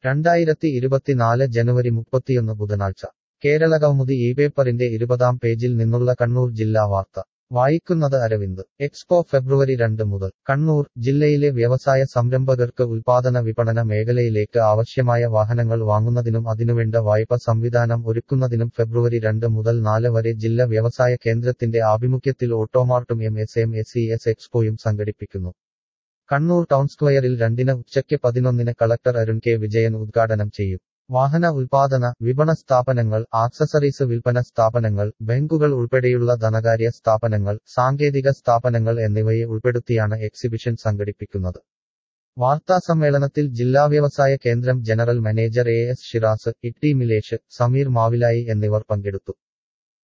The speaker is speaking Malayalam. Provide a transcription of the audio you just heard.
രണ്ടായിരത്തി ഇരുപത്തിനാല് ജനുവരി മുപ്പത്തിയൊന്ന് ബുധനാഴ്ച കേരളകൗമുദി ഈ പേപ്പറിന്റെ ഇരുപതാം പേജിൽ നിന്നുള്ള കണ്ണൂർ ജില്ലാ വാർത്ത വായിക്കുന്നത് അരവിന്ദ് എക്സ്പോ ഫെബ്രുവരി രണ്ട് മുതൽ കണ്ണൂർ ജില്ലയിലെ വ്യവസായ സംരംഭകർക്ക് ഉൽപാദന വിപണന മേഖലയിലേക്ക് ആവശ്യമായ വാഹനങ്ങൾ വാങ്ങുന്നതിനും അതിനുവേണ്ട വായ്പ സംവിധാനം ഒരുക്കുന്നതിനും ഫെബ്രുവരി രണ്ട് മുതൽ നാല് വരെ ജില്ല വ്യവസായ കേന്ദ്രത്തിന്റെ ആഭിമുഖ്യത്തിൽ ഓട്ടോമാർട്ടും M S M S E S എക്സ്പോയും സംഘടിപ്പിക്കുന്നു കണ്ണൂർ ടൗൺ സ്ക്വയറിൽ രണ്ടിന് ഉച്ചയ്ക്ക് പതിനൊന്നിന് കളക്ടർ അരുൺ കെ വിജയൻ ഉദ്ഘാടനം ചെയ്യും വാഹന ഉൽപാദന വിപണ സ്ഥാപനങ്ങൾ ആക്സസറീസ് വിൽപ്പന സ്ഥാപനങ്ങൾ ബാങ്കുകൾ ഉൾപ്പെടെയുള്ള ധനകാര്യ സ്ഥാപനങ്ങൾ സാങ്കേതിക സ്ഥാപനങ്ങൾ എന്നിവയെ ഉൾപ്പെടുത്തിയാണ് എക്സിബിഷൻ സംഘടിപ്പിക്കുന്നത് വാർത്താസമ്മേളനത്തിൽ ജില്ലാ വ്യവസായ കേന്ദ്രം general manager A S Shiraz Itty Milesh Sameer Mavilayi എന്നിവർ പങ്കെടുത്തു